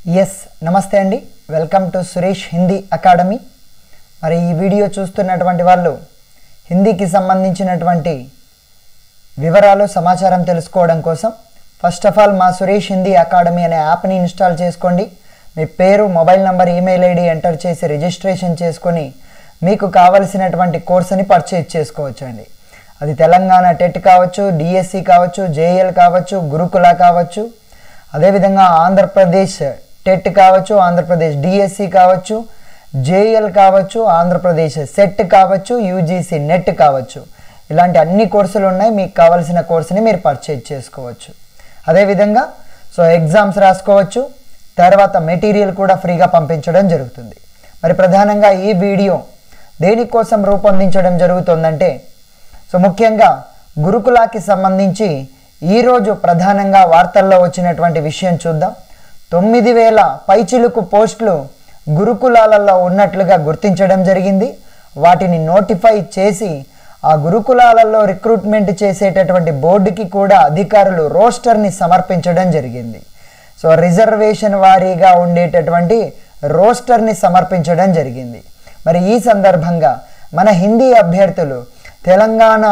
yes నమస్తే అండి welcome to Suresh Hindi academy మరి ఈ వీడియో చూస్తున్నటువంటి వాళ్ళు హిందీకి సంబంధించినటువంటి వివరాలు సమాచారం తెలుసుకోవడం కోసం ఫస్ట్ ఆఫ్ ఆల్ మా సురేష్ హిందీ అకాడమీ అనే యాప్ని ఇన్స్టాల్ చేసుకోండి మీ పేరు mobile number email ID enter చేసి రిజిస్ట్రేషన్ చేసుకొని మీకు కావలసినటువంటి కోర్సుని పర్చేజ్ చేసుకోవచ్చు అండి అది తెలంగాణ టెట్ కావచ్చు డిఎస్సి కావచ్చు జేఎల్ కావచ్చు గురుకుల కావచ్చు అదేవిధంగా ఆంధ్రప్రదేశ్ టెట్ కావచ్చు ఆంధ్రప్రదేశ్ డిఎస్సి కావచ్చు జేఎల్ కావచ్చు ఆంధ్రప్రదేశ్ సెట్ కావచ్చు యూజీసీ నెట్ కావచ్చు ఇలాంటి అన్ని కోర్సులు ఉన్నాయి మీకు కావాల్సిన కోర్సుని మీరు పర్చేజ్ చేసుకోవచ్చు అదేవిధంగా సో ఎగ్జామ్స్ రాసుకోవచ్చు తర్వాత మెటీరియల్ కూడా ఫ్రీగా పంపించడం జరుగుతుంది మరి ప్రధానంగా ఈ వీడియో దేనికోసం రూపొందించడం జరుగుతుందంటే సో ముఖ్యంగా గురుకులాకి సంబంధించి ఈరోజు ప్రధానంగా వార్తల్లో వచ్చినటువంటి విషయం చూద్దాం తొమ్మిది వేల పైచిలుకు పోస్టులు గురుకులాలలో ఉన్నట్లుగా గుర్తించడం జరిగింది వాటిని నోటిఫై చేసి ఆ గురుకులాలలో రిక్రూట్మెంట్ చేసేటటువంటి బోర్డుకి కూడా అధికారులు రోస్టర్ని సమర్పించడం జరిగింది సో రిజర్వేషన్ వారీగా ఉండేటటువంటి రోస్టర్ని సమర్పించడం జరిగింది మరి ఈ సందర్భంగా మన హిందీ అభ్యర్థులు తెలంగాణ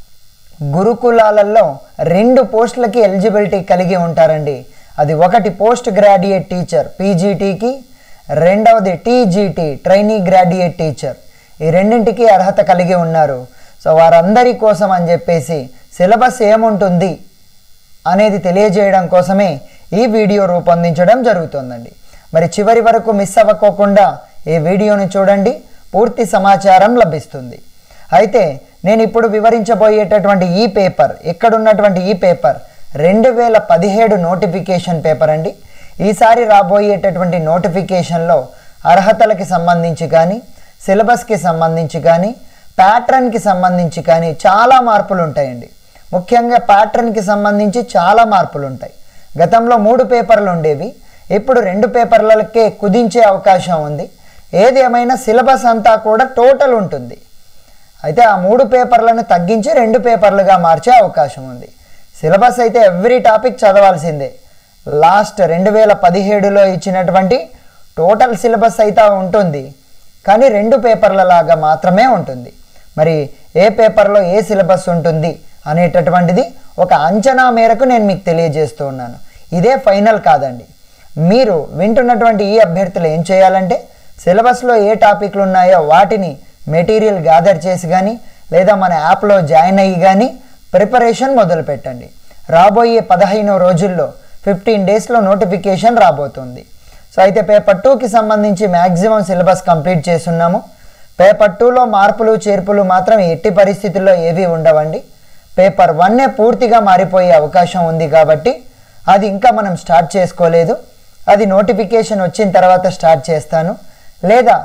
గురుకులాలలో రెండు పోస్టులకి ఎలిజిబిలిటీ కలిగి ఉంటారండి అది ఒకటి పోస్ట్ గ్రాడ్యుయేట్ టీచర్ పీజీటీకి రెండవది టీజీటీ ట్రైనీ గ్రాడ్యుయేట్ టీచర్ ఈ రెండింటికి అర్హత కలిగి ఉన్నారు సో వారందరి కోసం అని చెప్పేసి సిలబస్ ఏముంటుంది అనేది తెలియజేయడం కోసమే ఈ వీడియో రూపొందించడం జరుగుతుందండి మరి చివరి వరకు మిస్ అవ్వకోకుండా ఈ వీడియోని చూడండి పూర్తి సమాచారం లభిస్తుంది అయితే నేను ఇప్పుడు వివరించబోయేటటువంటి ఈ పేపర్ ఎక్కడున్నటువంటి ఈ పేపర్ రెండు వేల పదిహేడు నోటిఫికేషన్ పేపర్ అండి ఈసారి రాబోయేటటువంటి నోటిఫికేషన్లో అర్హతలకి సంబంధించి కానీ సిలబస్కి సంబంధించి కానీ ప్యాటర్న్కి సంబంధించి కానీ చాలా మార్పులు ఉంటాయండి ముఖ్యంగా ప్యాటర్న్కి సంబంధించి చాలా మార్పులు ఉంటాయి గతంలో మూడు పేపర్లు ఉండేవి ఇప్పుడు రెండు పేపర్లకే కుదించే అవకాశం ఉంది ఏది ఏమైనా సిలబస్ అంతా కూడా టోటల్ ఉంటుంది అయితే ఆ మూడు పేపర్లను తగ్గించి రెండు పేపర్లుగా మార్చే అవకాశం ఉంది సిలబస్ అయితే ఎవ్రీ టాపిక్ చదవాల్సిందే లాస్ట్ రెండు వేల పదిహేడులో ఇచ్చినటువంటి టోటల్ సిలబస్ అయితే ఉంటుంది కానీ రెండు పేపర్ల లాగా మాత్రమే ఉంటుంది మరి ఏ పేపర్లో ఏ సిలబస్ ఉంటుంది అనేటటువంటిది ఒక అంచనా మేరకు నేను మీకు తెలియజేస్తూ ఉన్నాను ఇదే ఫైనల్ కాదండి మీరు వింటున్నటువంటి ఈ అభ్యర్థులు ఏం చేయాలంటే సిలబస్లో ఏ టాపిక్లు ఉన్నాయో వాటిని మెటీరియల్ గ్యాదర్ చేసి కానీ లేదా మన యాప్లో జాయిన్ అయ్యి కానీ ప్రిపరేషన్ మొదలు పెట్టండి రాబోయే పదహైను రోజుల్లో ఫిఫ్టీన్ డేస్లో నోటిఫికేషన్ రాబోతుంది సో అయితే పేపర్ టూకి సంబంధించి మ్యాక్సిమం సిలబస్ కంప్లీట్ చేస్తున్నాము పేపర్ టూలో మార్పులు చేర్పులు మాత్రం ఎట్టి పరిస్థితుల్లో ఏవి ఉండవండి పేపర్ వన్నే పూర్తిగా మారిపోయే అవకాశం ఉంది కాబట్టి అది ఇంకా మనం స్టార్ట్ చేసుకోలేదు అది నోటిఫికేషన్ వచ్చిన తర్వాత స్టార్ట్ చేస్తాను లేదా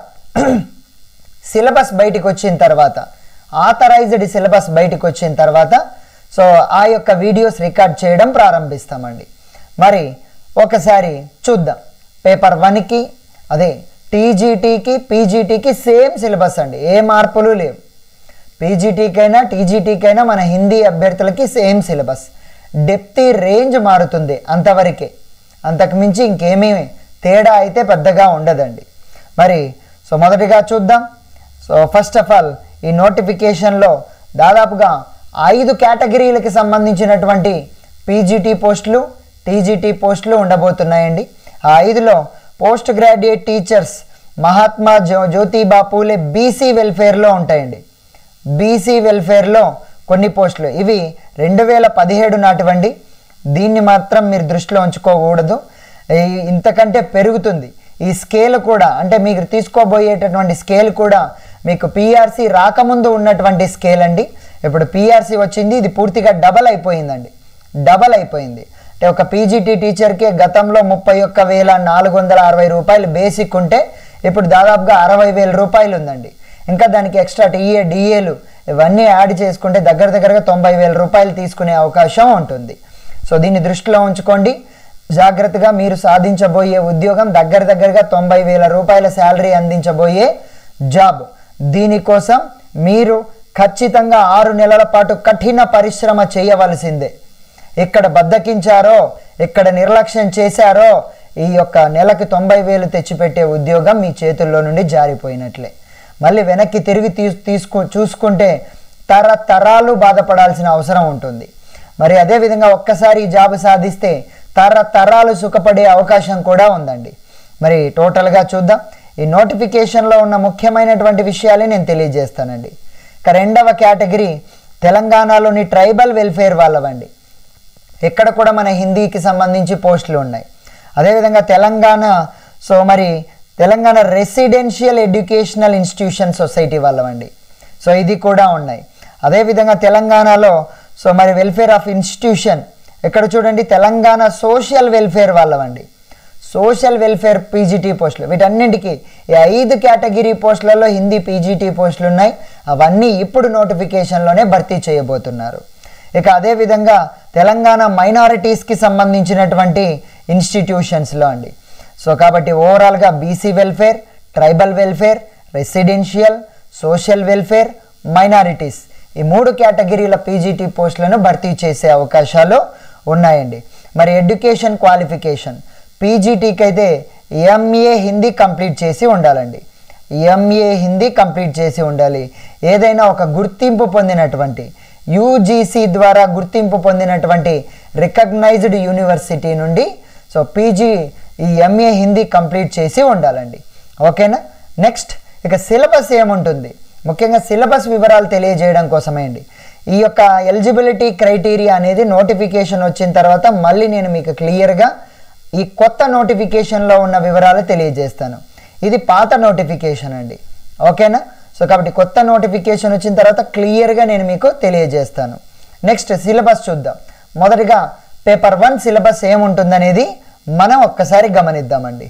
సిలబస్ బయటికి వచ్చిన తర్వాత ఆథరైజ్డ్ సిలబస్ బయటికి వచ్చిన తర్వాత సో ఆ యొక్క వీడియోస్ రికార్డ్ చేయడం ప్రారంభిస్తామండి మరి ఒకసారి చూద్దాం పేపర్ వన్కి అదే టీజీటీకి పీజీటీకి సేమ్ సిలబస్ అండి ఏ మార్పులు లేవు పీజీటీకైనా టీజీటీకైనా మన హిందీ అభ్యర్థులకి సేమ్ సిలబస్ డెప్త్ రేంజ్ మారుతుంది అంతవరకే అంతకుమించి ఇంకేమీ తేడా అయితే పెద్దగా ఉండదండి మరి సో మొదటిగా చూద్దాం సో ఫస్ట్ ఆఫ్ ఆల్ ఈ నోటిఫికేషన్లో దాదాపుగా ఐదు కేటగిరీలకి సంబంధించినటువంటి పీజీటీ పోస్టులు టీజీటీ పోస్టులు ఉండబోతున్నాయండి ఆ ఐదులో పోస్ట్ గ్రాడ్యుయేట్ టీచర్స్ మహాత్మా జ్యో జ్యోతిబా పూలే బీసీ వెల్ఫేర్లో ఉంటాయండి బీసీ వెల్ఫేర్లో కొన్ని పోస్టులు ఇవి రెండు వేల పదిహేడు నాటివండి దీన్ని మాత్రం మీరు దృష్టిలో ఉంచుకోకూడదు ఈ- ఇంతకంటే పెరుగుతుంది ఈ స్కేల్ కూడా అంటే మీకు తీసుకోబోయేటటువంటి స్కేల్ కూడా మీకు పిఆర్సీ రాకముందు ఉన్నటువంటి స్కేల్ అండి ఇప్పుడు పిఆర్సీ వచ్చింది ఇది పూర్తిగా డబల్ అయిపోయిందండి డబల్ అయిపోయింది అంటే ఒక పీజీటీ టీచర్కి గతంలో ముప్పై ఒక్క వేల నాలుగు వందల అరవై రూపాయలు బేసిక్ ఉంటే ఇప్పుడు దాదాపుగా అరవై వేల రూపాయలు ఉందండి ఇంకా దానికి ఎక్స్ట్రా టీఏ డిఏలు ఇవన్నీ యాడ్ చేసుకుంటే దగ్గర దగ్గరగా తొంభై వేల రూపాయలు తీసుకునే అవకాశం ఉంటుంది సో దీన్ని దృష్టిలో ఉంచుకోండి జాగ్రత్తగా మీరు సాధించబోయే ఉద్యోగం దగ్గర దగ్గరగా తొంభై వేల రూపాయల శాలరీ అందించబోయే జాబ్ దీనికోసం మీరు ఖచ్చితంగా ఆరు నెలల పాటు కఠిన పరిశ్రమ చేయవలసిందే ఇక్కడ బద్దకించారో ఇక్కడ నిర్లక్ష్యం చేశారో ఈ యొక్క నెలకి తొంభై వేలు తెచ్చిపెట్టే ఉద్యోగం మీ చేతుల్లో నుండి జారిపోయినట్లే మళ్ళీ వెనక్కి తిరిగి తీసు తీసుకు చూసుకుంటే తరతరాలు బాధపడాల్సిన అవసరం ఉంటుంది మరి అదేవిధంగా ఒక్కసారి ఈ జాబ్ సాధిస్తే తరతరాలు సుఖపడే అవకాశం కూడా ఉందండి మరి టోటల్గా చూద్దాం ఈ నోటిఫికేషన్లో ఉన్న ముఖ్యమైనటువంటి విషయాలే నేను తెలియజేస్తానండి ఇక రెండవ కేటగిరీ తెలంగాణలోని ట్రైబల్ వెల్ఫేర్ వాళ్ళవండి ఇక్కడ కూడా మన హిందీకి సంబంధించి పోస్టులు ఉన్నాయి అదేవిధంగా తెలంగాణ సో మరి Telangana residential educational institution society వాళ్ళవండి సో ఇది కూడా ఉన్నాయి అదేవిధంగా తెలంగాణలో సో మరి వెల్ఫేర్ ఆఫ్ ఇన్స్టిట్యూషన్ ఇక్కడ చూడండి తెలంగాణ సోషల్ వెల్ఫేర్ వాళ్ళవండి సోషల్ వెల్ఫేర్ పీజీటీ పోస్టులు వీటన్నింటికి ఈ ఐదు కేటగిరీ పోస్టులలో హిందీ పీజీటీ పోస్టులు ఉన్నాయి అవన్నీ ఇప్పుడు నోటిఫికేషన్లోనే భర్తీ చేయబోతున్నారు ఇక అదేవిధంగా తెలంగాణ మైనారిటీస్కి సంబంధించినటువంటి ఇన్స్టిట్యూషన్స్లో అండి సో కాబట్టి ఓవరాల్గా BC welfare tribal welfare residential social welfare minorities ఈ మూడు కేటగిరీల పీజీటీ పోస్టులను భర్తీ చేసే అవకాశాలు ఉన్నాయండి మరి ఎడ్యుకేషన్ క్వాలిఫికేషన్ పీజీటీకి అయితే ఎంఏ హిందీ కంప్లీట్ చేసి ఉండాలండి ఎంఏ హిందీ కంప్లీట్ చేసి ఉండాలి ఏదైనా ఒక గుర్తింపు పొందినటువంటి యూజీసీ ద్వారా గుర్తింపు పొందినటువంటి రికగ్నైజ్డ్ యూనివర్సిటీ నుండి సో పీజీ ఈ ఎంఏ హిందీ కంప్లీట్ చేసి ఉండాలండి ఓకేనా నెక్స్ట్ ఇక సిలబస్ ఏముంటుంది ముఖ్యంగా సిలబస్ వివరాలు తెలియజేయడం కోసమే అండి ఈ యొక్క ఎలిజిబిలిటీ క్రైటీరియా అనేది నోటిఫికేషన్ వచ్చిన తర్వాత మళ్ళీ నేను మీకు క్లియర్గా ఈ కొత్త నోటిఫికేషన్లో ఉన్న వివరాలు తెలియజేస్తాను ఇది పాత నోటిఫికేషన్ అండి ఓకేనా సో కాబట్టి కొత్త నోటిఫికేషన్ వచ్చిన తర్వాత క్లియర్గా నేను మీకు తెలియజేస్తాను నెక్స్ట్ సిలబస్ చూద్దాం మొదటిగా పేపర్ వన్ సిలబస్ ఏముంటుందనేది మనం ఒక్కసారి గమనిద్దామండి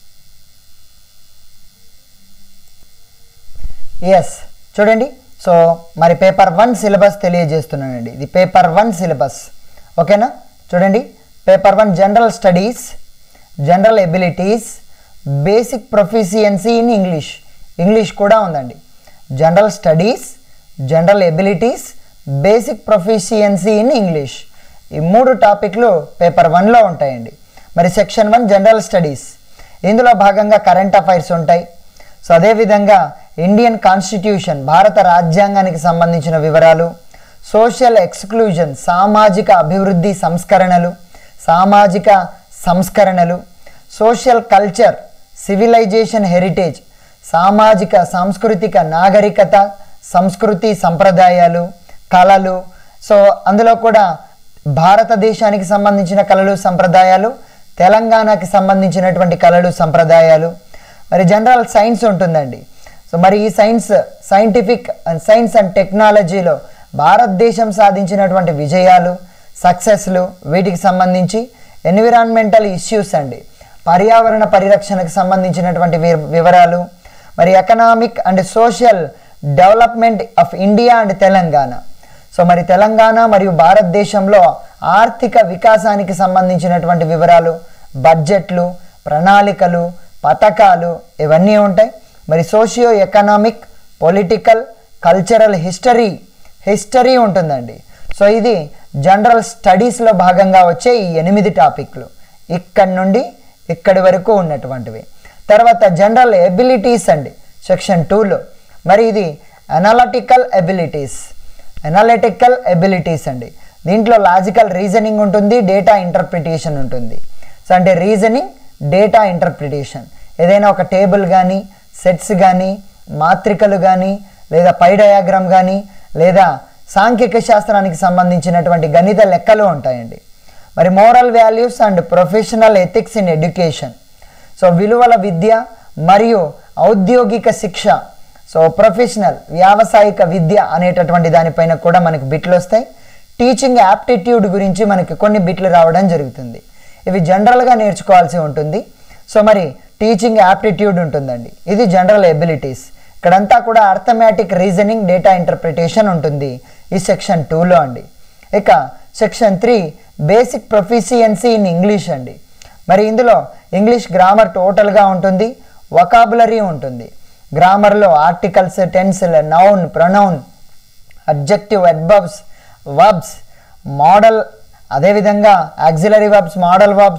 ఎస్ చూడండి సో మరి పేపర్ వన్ సిలబస్ తెలియజేస్తున్నానండి ఇది పేపర్ వన్ సిలబస్ ఓకేనా చూడండి paper one general studies general abilities basic proficiency in English English కూడా ఉందండి general studies general abilities basic proficiency in English ఈ మూడు టాపిక్లు పేపర్ వన్లో ఉంటాయండి మరి సెక్షన్ వన్ జనరల్ స్టడీస్ ఇందులో భాగంగా కరెంట్ అఫైర్స్ ఉంటాయి సో అదేవిధంగా ఇండియన్ కాన్స్టిట్యూషన్ భారత రాజ్యాంగానికి సంబంధించిన వివరాలు సోషల్ ఎక్స్క్లూజన్ సామాజిక అభివృద్ధి సంస్కరణలు సామాజిక సంస్కరణలు సోషల్ కల్చర్ సివిలైజేషన్ హెరిటేజ్ సామాజిక సాంస్కృతిక నాగరికత సంస్కృతి సంప్రదాయాలు కళలు సో అందులో కూడా భారతదేశానికి సంబంధించిన కళలు సంప్రదాయాలు తెలంగాణకి సంబంధించినటువంటి కళలు సంప్రదాయాలు మరి జనరల్ సైన్స్ ఉంటుందండి సో మరి ఈ సైన్స్ సైంటిఫిక్ అండ్ సైన్స్ అండ్ టెక్నాలజీలో భారతదేశం సాధించినటువంటి విజయాలు సక్సెస్లు వీటికి సంబంధించి ఎన్విరాన్మెంటల్ ఇష్యూస్ అండి పర్యావరణ పరిరక్షణకు సంబంధించినటువంటి వి- వివరాలు మరి economic and social development of India and Telangana so మరి తెలంగాణ మరియు భారతదేశంలో ఆర్థిక వికాసానికి సంబంధించినటువంటి వివరాలు బడ్జెట్లు ప్రణాళికలు పథకాలు ఇవన్నీ ఉంటాయి మరి socio economic political cultural history history ఉంటుందండి సో ఇది జనరల్ స్టడీస్లో భాగంగా వచ్చే ఈ ఎనిమిది టాపిక్లు ఇక్కడి నుండి ఇక్కడి వరకు ఉన్నటువంటివి తర్వాత జనరల్ ఎబిలిటీస్ అండి సెక్షన్ టూలో మరి ఇది అనలిటికల్ ఎబిలిటీస్ అనలిటికల్ ఎబిలిటీస్ అండి దీంట్లో లాజికల్ రీజనింగ్ ఉంటుంది డేటా ఇంటర్ప్రిటేషన్ ఉంటుంది సో అంటే రీజనింగ్ డేటా ఇంటర్ప్రిటేషన్ ఏదైనా ఒక టేబుల్ కానీ సెట్స్ కానీ మాత్రికలు కానీ లేదా పై డయాగ్రామ్ కానీ లేదా సాంఖ్యక శాస్త్రానికి సంబంధించినటువంటి గణిత లెక్కలు ఉంటాయండి మరి moral values and professional ethics in education so విలువల విద్య మరియు ఔద్యోగిక శిక్ష సో ప్రొఫెషనల్ వ్యావసాయిక విద్య అనేటటువంటి దానిపైన కూడా మనకి బిట్లు వస్తాయి టీచింగ్ యాప్టిట్యూడ్ గురించి మనకి కొన్ని బిట్లు రావడం జరుగుతుంది ఇవి జనరల్గా నేర్చుకోవాల్సి ఉంటుంది సో మరి టీచింగ్ యాప్టిట్యూడ్ ఉంటుందండి ఇది జనరల్ ఎబిలిటీస్ ఇక్కడంతా కూడా అర్థమెటిక్ రీజనింగ్ డేటా ఇంటర్ప్రిటేషన్ ఉంటుంది ఈ సెక్షన్ టూలో అండి ఇక section three basic proficiency in English అండి మరి ఇందులో ఇంగ్లీష్ గ్రామర్ టోటల్గా ఉంటుంది వకాబులరీ ఉంటుంది గ్రామర్లో articles tenses noun pronoun objective adverbs verbs modal అదేవిధంగా auxiliary verbs modal verbs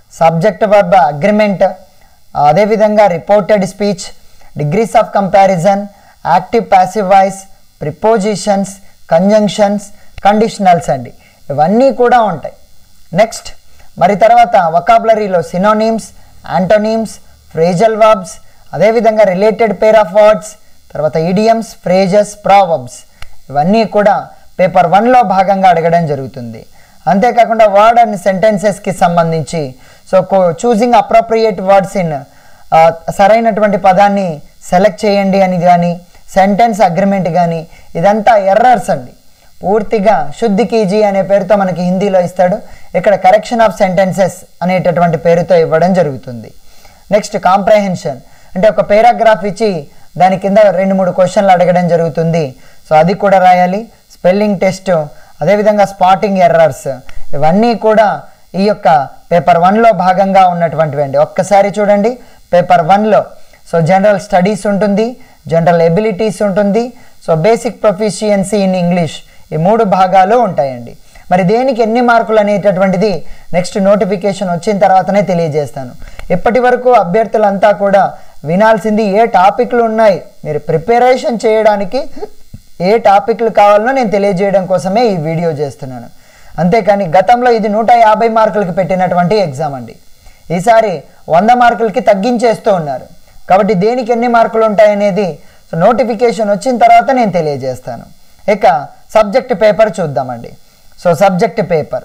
subject verb agreement అదేవిధంగా reported speech degrees of comparison active passive voice prepositions conjunctions conditionals అండి ఇవన్నీ కూడా ఉంటాయి నెక్స్ట్ మరి తర్వాత వొకాబులరీలో సినోనిమ్స్ యాంటోనిమ్స్ ఫ్రేజల్ వర్బ్స్ అదేవిధంగా రిలేటెడ్ పేర్ ఆఫ్ వర్డ్స్ తర్వాత ఈడియమ్స్ ఫ్రేజెస్ ప్రావర్బ్స్ ఇవన్నీ కూడా పేపర్ వన్లో భాగంగా అడగడం జరుగుతుంది అంతేకాకుండా వర్డ్ అండ్ సెంటెన్సెస్కి సంబంధించి so choosing appropriate words in సరైనటువంటి పదాన్ని సెలెక్ట్ చేయండి అని కానీ సెంటెన్స్ అగ్రిమెంట్ కానీ ఇదంతా ఎర్రర్స్ అండి పూర్తిగా శుద్ధి కీజీ అనే పేరుతో మనకి హిందీలో ఇస్తాడు ఇక్కడ కరెక్షన్ ఆఫ్ సెంటెన్సెస్ అనేటటువంటి పేరుతో ఇవ్వడం జరుగుతుంది నెక్స్ట్ కాంప్రహెన్షన్ అంటే ఒక పేరాగ్రాఫ్ ఇచ్చి దాని కింద రెండు మూడు క్వశ్చన్లు అడగడం జరుగుతుంది సో అది కూడా రాయాలి స్పెల్లింగ్ టెస్ట్ అదేవిధంగా స్పాటింగ్ ఎర్రర్స్ ఇవన్నీ కూడా ఈ యొక్క పేపర్ వన్లో భాగంగా ఉన్నటువంటివి అండి ఒక్కసారి చూడండి పేపర్ వన్లో సో జనరల్ స్టడీస్ ఉంటుంది జనరల్ ఎబిలిటీస్ ఉంటుంది so basic proficiency in English ఈ మూడు భాగాలు ఉంటాయండి మరి దేనికి ఎన్ని మార్కులు అనేటటువంటిది నెక్స్ట్ నోటిఫికేషన్ వచ్చిన తర్వాతనే తెలియజేస్తాను ఇప్పటి వరకు అభ్యర్థులంతా కూడా వినాల్సింది ఏ టాపిక్లు ఉన్నాయి మీరు ప్రిపరేషన్ చేయడానికి ఏ టాపిక్లు కావాలనో నేను తెలియజేయడం కోసమే ఈ వీడియో చేస్తున్నాను అంతేకాని గతంలో ఇది నూట యాభై మార్కులకి పెట్టినటువంటి ఎగ్జామ్ అండి ఈసారి వంద మార్కులకి తగ్గించేస్తూ ఉన్నారు కాబట్టి దేనికి ఎన్ని మార్కులు ఉంటాయనేది సో నోటిఫికేషన్ వచ్చిన తర్వాత నేను తెలియజేస్తాను ఇక సబ్జెక్ట్ పేపర్ చూద్దామండి సో సబ్జెక్ట్ పేపర్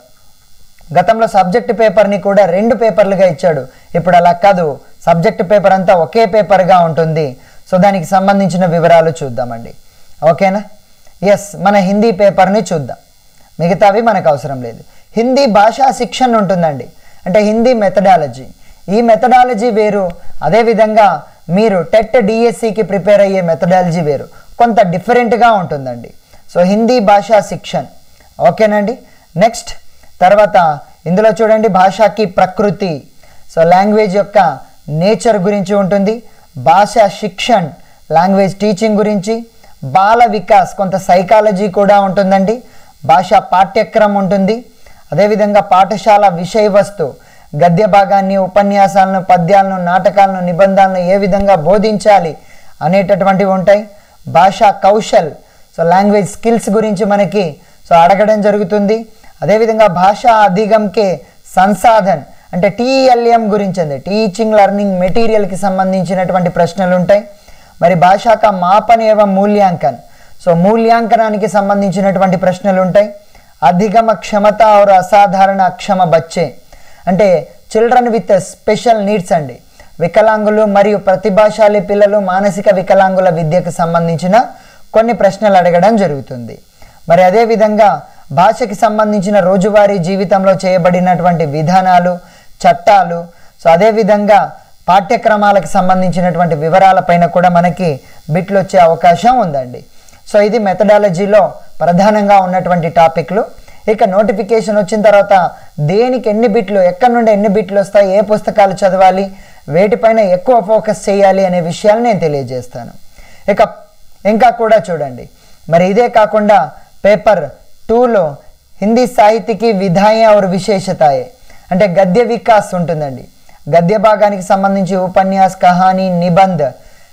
గతంలో సబ్జెక్ట్ పేపర్ని కూడా రెండు పేపర్లుగా ఇచ్చాడు ఇప్పుడు అలా కాదు సబ్జెక్ట్ పేపర్ అంతా ఒకే పేపర్గా ఉంటుంది సో దానికి సంబంధించిన వివరాలు చూద్దామండి ఓకేనా ఎస్ మన హిందీ పేపర్ని చూద్దాం మిగతావి మనకు అవసరం లేదు హిందీ భాషా శిక్షణ ఉంటుందండి అంటే హిందీ మెథడాలజీ ఈ మెథడాలజీ వేరు అదేవిధంగా మీరు టెట్ డిఎస్సికి ప్రిపేర్ అయ్యే మెథడాలజీ వేరు కొంత డిఫరెంట్గా ఉంటుందండి సో హిందీ భాషా శిక్షణ ఓకేనండి నెక్స్ట్ తర్వాత ఇందులో చూడండి భాషకి ప్రకృతి సో లాంగ్వేజ్ యొక్క నేచర్ గురించి ఉంటుంది భాషా శిక్షణ్ లాంగ్వేజ్ టీచింగ్ గురించి బాల వికాస్ కొంత సైకాలజీ కూడా ఉంటుందండి భాషా పాఠ్యక్రమం ఉంటుంది అదేవిధంగా పాఠశాల విషయ వస్తు గద్య భాగాన్ని ఉపన్యాసాలను పద్యాలను నాటకాలను నిబంధనలను ఏ విధంగా బోధించాలి అనేటటువంటివి ఉంటాయి భాషా కౌశల్ సో లాంగ్వేజ్ స్కిల్స్ గురించి మనకి సో అడగడం జరుగుతుంది అదేవిధంగా భాషా అధిగంకే సంసాధన్ అంటే టీఎల్ఎం గురించి అండి టీచింగ్ లెర్నింగ్ మెటీరియల్కి సంబంధించినటువంటి ప్రశ్నలు ఉంటాయి మరి భాషాక మాపన ఏవం మూల్యాంకన్ సో మూల్యాంకనానికి సంబంధించినటువంటి ప్రశ్నలు ఉంటాయి అధిగమ క్షమత और అసాధారణ అక్షమ బచ్చే అంటే చిల్డ్రన్ విత్ స్పెషల్ నీడ్స్ అండి వికలాంగులు మరియు ప్రతిభాశాలి పిల్లలు మానసిక వికలాంగుల విద్యకు సంబంధించిన కొన్ని ప్రశ్నలు అడగడం జరుగుతుంది మరి అదేవిధంగా భాషకి సంబంధించిన రోజువారీ జీవితంలో చేయబడినటువంటి విధానాలు చట్టాలు సో అదేవిధంగా పాఠ్యక్రమాలకు సంబంధించినటువంటి వివరాలపైన కూడా మనకి బిట్లు వచ్చే అవకాశం ఉందండి సో ఇది మెథడాలజీలో ప్రధానంగా ఉన్నటువంటి టాపిక్లు ఇక నోటిఫికేషన్ వచ్చిన తర్వాత దేనికి ఎన్ని బిట్లు ఎక్కడి నుండి ఎన్ని బిట్లు వస్తాయి ఏ పుస్తకాలు చదవాలి వేటిపైన ఎక్కువ ఫోకస్ చేయాలి అనే విషయాలు నేను తెలియజేస్తాను ఇక ఇంకా కూడా చూడండి మరి ఇదే కాకుండా పేపర్ టూలో హిందీ సాహిత్యకి విధాయ और విశేషతాయే అంటే గద్య వికాస్ ఉంటుందండి గద్య భాగానికి సంబంధించి ఉపన్యాస్ కహానీ నిబంధ్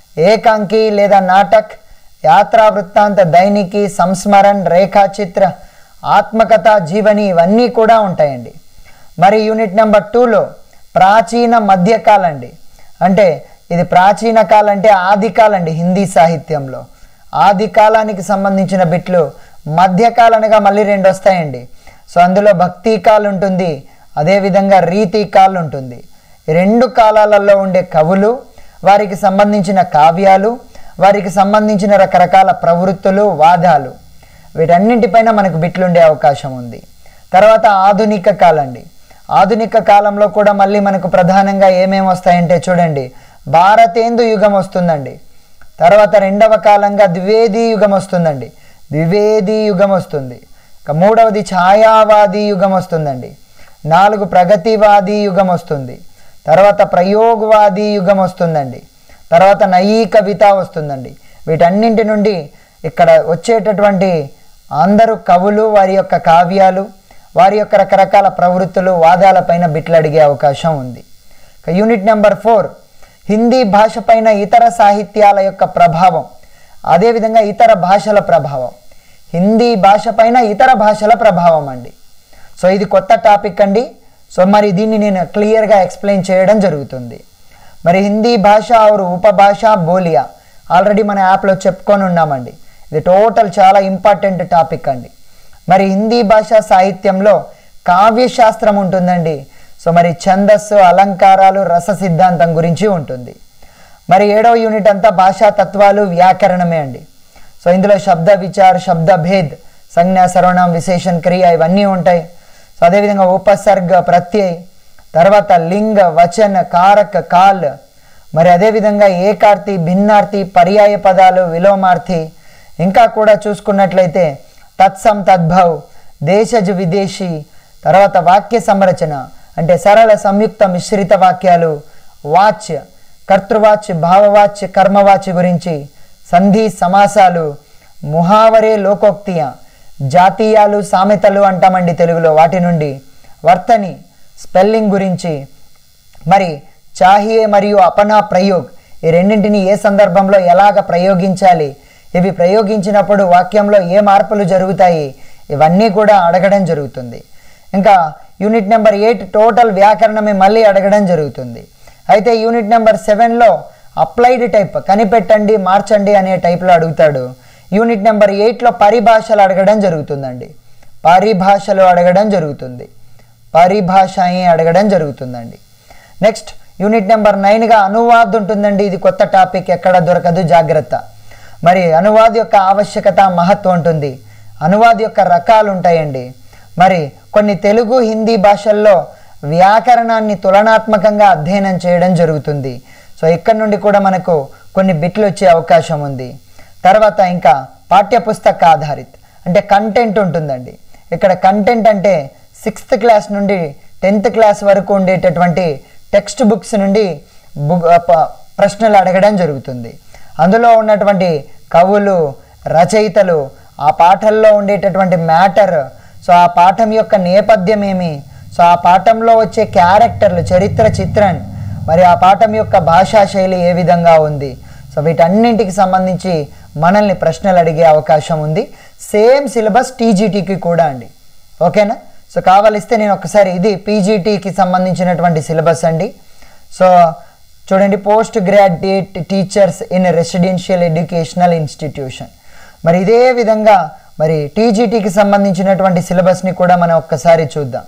ఏకాంకి లేదా నాటక్ యాత్రా వృత్తాంత దైనికి సంస్మరణ్ రేఖాచిత్ర ఆత్మకథ జీవని ఇవన్నీ కూడా ఉంటాయండి మరి యూనిట్ నెంబర్ టూలో ప్రాచీన మధ్యకాలండి అంటే ఇది ప్రాచీన కాలం అంటే ఆది కాలండి హిందీ సాహిత్యంలో ఆది కాలానికి సంబంధించిన బిట్లు మధ్యకాలనగా మళ్ళీ రెండు వస్తాయండి సో అందులో భక్తి కాల్ ఉంటుంది అదేవిధంగా రీతి కాల్ ఉంటుంది ఈ రెండు కాలాలలో ఉండే కవులు వారికి సంబంధించిన కావ్యాలు వారికి సంబంధించిన రకరకాల ప్రవృత్తులు వాదాలు వీటన్నింటిపైన మనకు బిట్లు ఉండే అవకాశం ఉంది తర్వాత ఆధునిక కాలండి ఆధునిక కాలంలో కూడా మళ్ళీ మనకు ప్రధానంగా ఏమేమి వస్తాయంటే చూడండి భారతేందు యుగం వస్తుందండి తర్వాత రెండవ కాలంగా ద్వివేది యుగం వస్తుందండి ద్వివేది యుగం వస్తుంది ఇక మూడవది ఛాయావాది యుగం వస్తుందండి నాలుగు ప్రగతివాది యుగం వస్తుంది తర్వాత ప్రయోగవాది యుగం వస్తుందండి తర్వాత నయీ కవిత వస్తుందండి వీటన్నింటి నుండి ఇక్కడ వచ్చేటటువంటి అందరు కవులు వారి యొక్క కావ్యాలు వారి యొక్క రకరకాల ప్రవృత్తులు వాదాలపైన బిట్లు అడిగే అవకాశం ఉంది ఇక యూనిట్ నెంబర్ ఫోర్ హిందీ భాష పైన ఇతర సాహిత్యాల యొక్క ప్రభావం అదేవిధంగా ఇతర భాషల ప్రభావం హిందీ భాష పైన ఇతర భాషల ప్రభావం అండి సో ఇది కొత్త టాపిక్ అండి సో మరి దీన్ని నేను క్లియర్గా ఎక్స్ప్లెయిన్ చేయడం జరుగుతుంది మరి హిందీ భాష ఆరు ఉపభాష బోలియా ఆల్రెడీ మన యాప్లో చెప్పుకొని ఉన్నామండి ఇది టోటల్ చాలా ఇంపార్టెంట్ టాపిక్ అండి మరి హిందీ భాషా సాహిత్యంలో కావ్య శాస్త్రం ఉంటుందండి సో మరి ఛందస్సు అలంకారాలు రస సిద్ధాంతం గురించి ఉంటుంది మరి ఏడవ యూనిట్ అంతా భాషా తత్వాలు వ్యాకరణమే అండి సో ఇందులో శబ్ద విచార్ శబ్ద భేద్ సంజ్ఞ సర్వనాం విశేషణ క్రియ ఇవన్నీ ఉంటాయి సో అదేవిధంగా ఉపసర్గ ప్రత్యయ్ తర్వాత లింగ వచన కారక కాల్ మరి అదేవిధంగా ఏకార్తి భిన్నార్థి పర్యాయ పదాలు విలోమార్థి ఇంకా కూడా చూసుకున్నట్లయితే తత్సం తద్భవ్ దేశజ్ విదేశీ తర్వాత వాక్య సంరచన అంటే సరళ సంయుక్త మిశ్రిత వాక్యాలు వాచ్ కర్తృవాచ్ భావవాచ్ కర్మవాచ్ గురించి సంధి సమాసాలు ముహావరే లోకోక్తియ జాతీయాలు సామెతలు అంటామండి తెలుగులో వాటి నుండి వర్తని స్పెల్లింగ్ గురించి మరి చాహియే మరియు అపనా ప్రయోగ్ ఈ రెండింటిని ఏ సందర్భంలో ఎలాగ ప్రయోగించాలి ఇవి ప్రయోగించినప్పుడు వాక్యంలో ఏ మార్పులు జరుగుతాయి ఇవన్నీ కూడా అడగడం జరుగుతుంది ఇంకా యూనిట్ నెంబర్ ఎయిట్ టోటల్ వ్యాకరణమే మళ్ళీ అడగడం జరుగుతుంది అయితే యూనిట్ నెంబర్ సెవెన్లో అప్లైడ్ టైప్ కనిపెట్టండి మార్చండి అనే టైప్లో అడుగుతాడు యూనిట్ నెంబర్ ఎయిట్లో పరిభాషలు అడగడం జరుగుతుందండి పరిభాషలు అడగడం జరుగుతుంది పరిభాషని అడగడం జరుగుతుందండి నెక్స్ట్ యూనిట్ నెంబర్ నైన్గా అనువాద్ ఉంటుందండి ఇది కొత్త టాపిక్ ఎక్కడ దొరకదు జాగ్రత్త మరి అనువాద్ యొక్క ఆవశ్యకత మహత్వం ఉంటుంది అనువాద్ యొక్క రకాలు ఉంటాయండి మరి కొన్ని తెలుగు హిందీ భాషల్లో వ్యాకరణాన్ని తులనాత్మకంగా అధ్యయనం చేయడం జరుగుతుంది సో ఇక్కడ నుండి కూడా మనకు కొన్ని బిట్లు వచ్చే అవకాశం ఉంది తర్వాత ఇంకా పాఠ్యపుస్తక ఆధారిత్ అంటే కంటెంట్ ఉంటుందండి ఇక్కడ కంటెంట్ అంటే సిక్స్త్ క్లాస్ నుండి టెన్త్ క్లాస్ వరకు ఉండేటటువంటి టెక్స్ట్ బుక్స్ నుండి బుక్ ప- ప్రశ్నలు అడగడం జరుగుతుంది అందులో ఉన్నటువంటి కవులు రచయితలు ఆ పాఠంలో ఉండేటటువంటి మ్యాటర్ సో ఆ పాఠం యొక్క నేపథ్యం ఏమి సో ఆ పాఠంలో వచ్చే క్యారెక్టర్లు చరిత్ర చిత్రన్ మరి ఆ పాఠం యొక్క భాషా శైలి ఏ విధంగా ఉంది సో వీటన్నింటికి సంబంధించి మనల్ని ప్రశ్నలు అడిగే అవకాశం ఉంది సేమ్ సిలబస్ టీజీటీకి కూడా అండి ఓకేనా సో కావలిస్తే నేను ఒకసారి ఇది పీజీటీకి సంబంధించినటువంటి సిలబస్ అండి సో చూడండి post graduate teachers in residential educational institution మరి ఇదే విధంగా మరి టీజీటీకి సంబంధించినటువంటి సిలబస్ని కూడా మనం ఒక్కసారి చూద్దాం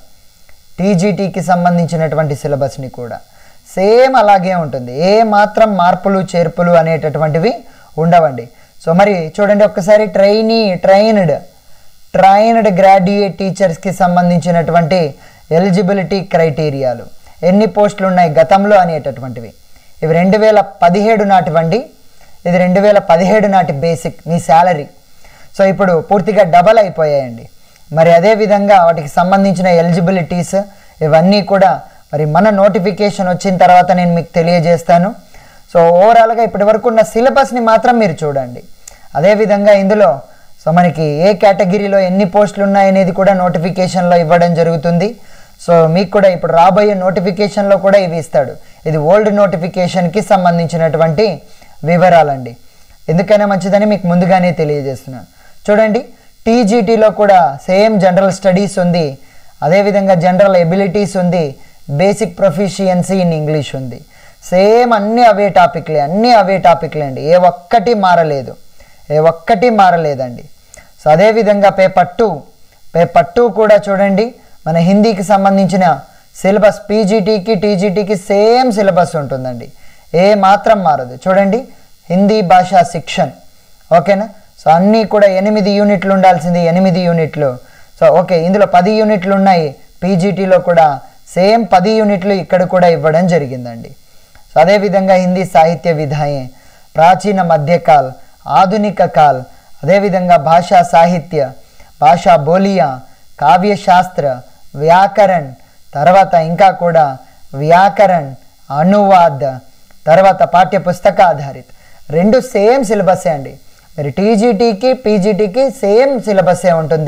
టీజీటీకి సంబంధించినటువంటి సిలబస్ని కూడా సేమ్ అలాగే ఉంటుంది ఏ మాత్రం మార్పులు చేర్పులు అనేటటువంటివి ఉండవండి సో మరి చూడండి ఒక్కసారి ట్రైనీ ట్రైన్డ్ ట్రైన్డ్ గ్రాడ్యుయేట్ టీచర్స్కి సంబంధించినటువంటి ఎలిజిబిలిటీ క్రైటీరియాలు ఎన్ని పోస్టులు ఉన్నాయి గతంలో అనేటటువంటివి ఇవి రెండు వేల పదిహేడు నాటివండి ఇది రెండు వేల పదిహేడు నాటి బేసిక్ మీ శాలరీ సో ఇప్పుడు పూర్తిగా డబల్ అయిపోయాయండి మరి అదే విధంగా వాటికి సంబంధించిన ఎలిజిబిలిటీస్ ఇవన్నీ కూడా మరి మన నోటిఫికేషన్ వచ్చిన తర్వాత నేను మీకు తెలియజేస్తాను సో ఓవరాల్గా ఇప్పటి వరకు ఉన్న సిలబస్ని మాత్రం మీరు చూడండి అదేవిధంగా ఇందులో సో మనకి ఏ కేటగిరీలో ఎన్ని పోస్టులు ఉన్నాయనేది కూడా నోటిఫికేషన్లో ఇవ్వడం జరుగుతుంది సో మీకు కూడా ఇప్పుడు రాబోయే నోటిఫికేషన్లో కూడా ఇవి ఇస్తాడు ఇది ఓల్డ్ నోటిఫికేషన్కి సంబంధించినటువంటి వివరాలండి ఎందుకైనా మంచిదని మీకు ముందుగానే తెలియజేస్తున్నాను చూడండి టీజీటీలో కూడా సేమ్ జనరల్ స్టడీస్ ఉంది అదేవిధంగా జనరల్ ఎబిలిటీస్ ఉంది బేసిక్ ప్రొఫిషియన్సీ ఇన్ ఇంగ్లీష్ ఉంది సేమ్ అన్నీ అవే టాపిక్లే అన్నీ అవే టాపిక్లే అండి ఏ ఒక్కటి మారలేదు ఏ ఒక్కటి మారలేదండి సో అదేవిధంగా పేపర్ టూ పేపర్ టూ కూడా చూడండి మన హిందీకి సంబంధించిన సిలబస్ పీజీటీకి టీజీటీకి సేమ్ సిలబస్ ఉంటుందండి ఏ మాత్రం మారదు చూడండి హిందీ భాషా శిక్షణ్ ఓకేనా సో అన్నీ కూడా ఎనిమిది యూనిట్లు ఉండాల్సింది ఎనిమిది యూనిట్లు సో ఓకే ఇందులో పది యూనిట్లు ఉన్నాయి పీజీటీలో కూడా సేమ్ పది యూనిట్లు ఇక్కడ కూడా ఇవ్వడం జరిగిందండి సో అదేవిధంగా హిందీ సాహిత్య విధాయే ప్రాచీన మధ్యకాల్ ఆధునిక కాల్ అదేవిధంగా భాషా సాహిత్య భాషా బోలియా కావ్యశాస్త్ర వ్యాకరణ్ తర్వాత ఇంకా కూడా వ్యాకరణ్ అనువాద్ తర్వాత పాఠ్య పుస్తక ఆధారిత రెండు సేమ్ సిలబసే అండి మరి టీజీటీకి పీజీటీకి సేమ్ సిలబసే ఉంటుంది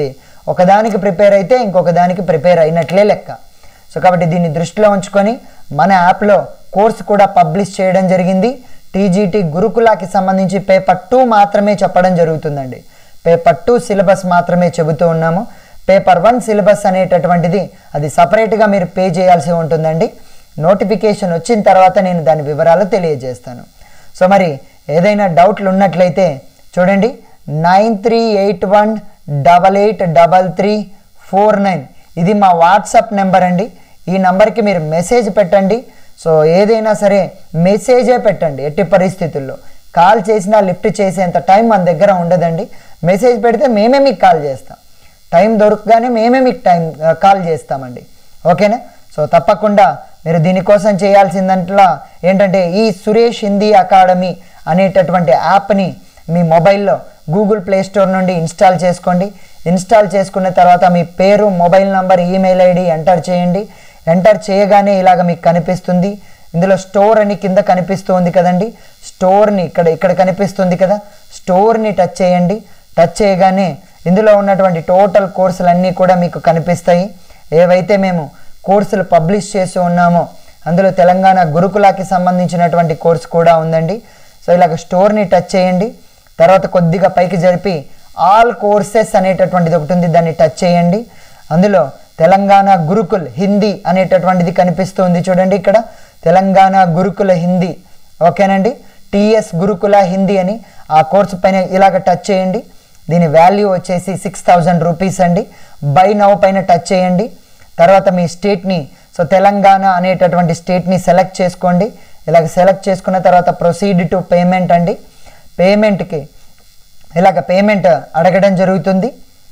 ఒకదానికి ప్రిపేర్ అయితే ఇంకొక దానికి ప్రిపేర్ అయినట్లే లెక్క సో కాబట్టి దీన్ని దృష్టిలో ఉంచుకొని మన యాప్లో కోర్స్ కూడా పబ్లిష్ చేయడం జరిగింది టీజీటీ గురుకులాకి సంబంధించి పేపర్ టూ మాత్రమే చెప్పడం జరుగుతుందండి పేపర్ టూ సిలబస్ మాత్రమే చెబుతూ ఉన్నాము పేపర్ వన్ సిలబస్ అనేటటువంటిది అది సపరేట్గా మీరు పే చేయాల్సి ఉంటుందండి నోటిఫికేషన్ వచ్చిన తర్వాత నేను దాని వివరాలు తెలియజేస్తాను సో మరి ఏదైనా డౌట్లు ఉన్నట్లయితే చూడండి nine three eight one double eight double three four nine ఇది మా వాట్సాప్ నెంబర్ అండి ఈ నెంబర్కి మీరు మెసేజ్ పెట్టండి సో ఏదైనా సరే మెసేజే పెట్టండి ఎట్టి పరిస్థితుల్లో కాల్ చేసినా లిఫ్ట్ చేసేంత టైం మన దగ్గర ఉండదండి మెసేజ్ పెడితే మేమే మీకు కాల్ చేస్తాం టైం దొరకగానే మేమే మీకు టైం ఆ, కాల్ చేస్తామండి ఓకేనా సో తప్పకుండా మీరు దీనికోసం చేయాల్సిందంట్లా ఏంటంటే ఈ సురేష్ హిందీ అకాడమీ అనేటటువంటి యాప్ని మీ మొబైల్లో గూగుల్ ప్లే స్టోర్ నుండి ఇన్స్టాల్ చేసుకోండి ఇన్స్టాల్ చేసుకున్న తర్వాత మీ పేరు mobile number email ID enter చేయండి ఎంటర్ చేయగానే ఇలాగ మీకు కనిపిస్తుంది ఇందులో స్టోర్ అని కింద కనిపిస్తుంది కదండి స్టోర్ని ఇక్కడ ఇక్కడ కనిపిస్తుంది కదా స్టోర్ని టచ్ చేయండి టచ్ చేయగానే ఇందులో ఉన్నటువంటి టోటల్ కోర్సులన్నీ కూడా మీకు కనిపిస్తాయి ఏవైతే మేము కోర్సులు పబ్లిష్ చేసి ఉన్నామో అందులో తెలంగాణ గురుకులాకి సంబంధించినటువంటి కోర్సు కూడా ఉందండి సో ఇలాగ స్టోర్ని టచ్ చేయండి తర్వాత కొద్దిగా పైకి జరిపి ఆల్ కోర్సెస్ అనేటటువంటిది ఒకటి ఉంది దాన్ని టచ్ చేయండి అందులో తెలంగాణ గురుకుల్ హిందీ అనేటటువంటిది కనిపిస్తుంది చూడండి ఇక్కడ తెలంగాణ గురుకుల హిందీ ఓకేనండి టిఎస్ గురుకుల హిందీ అని ఆ కోర్సు పైన ఇలాగ టచ్ చేయండి దీని వాల్యూ వచ్చేసి సిక్స్ థౌజండ్ రూపీస్ అండి బై నవ్ పైన టచ్ చేయండి తర్వాత మీ స్టేట్ని సో తెలంగాణ అనేటటువంటి స్టేట్ని సెలెక్ట్ చేసుకోండి ఇలాగ సెలెక్ట్ చేసుకున్న తర్వాత ప్రొసీడ్ టు పేమెంట్ అండి పేమెంట్కి ఇలాగ పేమెంట్ అడగడం జరుగుతుంది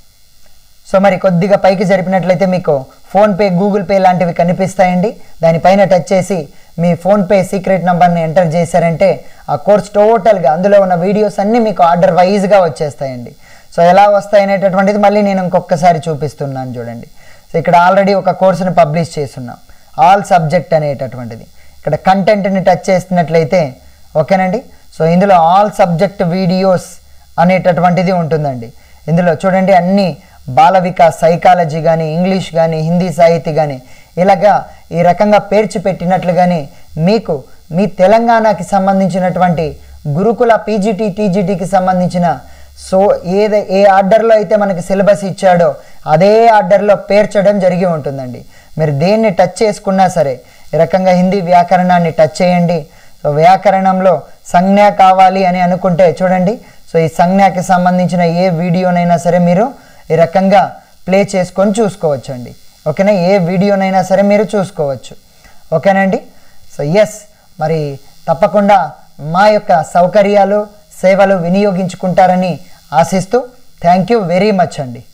సో మరి కొద్దిగా పైకి జరిపినట్లయితే మీకు ఫోన్పే గూగుల్ పే లాంటివి కనిపిస్తాయండి దానిపైన టచ్ చేసి మీ ఫోన్పే సీక్రెట్ నెంబర్ని ఎంటర్ చేశారంటే ఆ కోర్స్ టోటల్గా అందులో ఉన్న వీడియోస్ అన్నీ మీకు ఆర్డర్ వైజ్గా వచ్చేస్తాయండి సో ఎలా వస్తాయి అనేటటువంటిది మళ్ళీ నేను ఇంకొకసారి చూపిస్తున్నాను చూడండి సో ఇక్కడ ఆల్రెడీ ఒక కోర్సుని పబ్లిష్ చేస్తున్నాం ఆల్ సబ్జెక్ట్ అనేటటువంటిది ఇక్కడ కంటెంట్ని టచ్ చేసినట్లయితే ఓకేనండి సో ఇందులో ఆల్ సబ్జెక్ట్ వీడియోస్ అనేటటువంటిది ఉంటుందండి ఇందులో చూడండి అన్ని బాల వికాస్ సైకాలజీ కానీ ఇంగ్లీష్ కానీ హిందీ సాహితీ కానీ ఇలాగా ఈ రకంగా పేర్చి పెట్టినట్లుగానే మీకు మీ తెలంగాణకి సంబంధించినటువంటి గురుకుల పీజీటీ టీజీటీకి సంబంధించిన సో ఏది ఏ ఆర్డర్లో అయితే మనకి సిలబస్ ఇచ్చాడో అదే ఆర్డర్లో పేర్చడం జరిగి ఉంటుందండి మీరు దేన్ని టచ్ చేసుకున్నా సరే ఈ రకంగా హిందీ వ్యాకరణాన్ని టచ్ చేయండి సో వ్యాకరణంలో సంజ్ఞ కావాలి అని అనుకుంటే చూడండి సో ఈ సంజ్ఞకి సంబంధించిన ఏ వీడియోనైనా సరే మీరు ఈ రకంగా ప్లే చేసుకొని చూసుకోవచ్చు అండి ఓకేనా ఏ వీడియోనైనా సరే మీరు చూసుకోవచ్చు ఓకేనండి సో ఎస్ మరి తప్పకుండా మా యొక్క సౌకర్యాలు సేవలు వినియోగించుకుంటారని ఆశిస్తూ థ్యాంక్ యూ వెరీ మచ్ అండి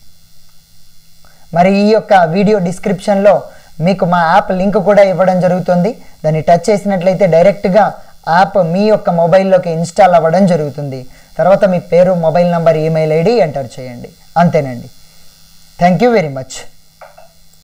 మరి ఈ యొక్క వీడియో డిస్క్రిప్షన్లో మీకు మా యాప్ లింక్ కూడా ఇవ్వడం జరుగుతుంది దాన్ని టచ్ చేసినట్లయితే డైరెక్ట్గా యాప్ మీ యొక్క మొబైల్లోకి ఇన్స్టాల్ అవ్వడం జరుగుతుంది తర్వాత మీ పేరు mobile number email ID enter చేయండి అంతేనండి థ్యాంక్ యూ వెరీ మచ్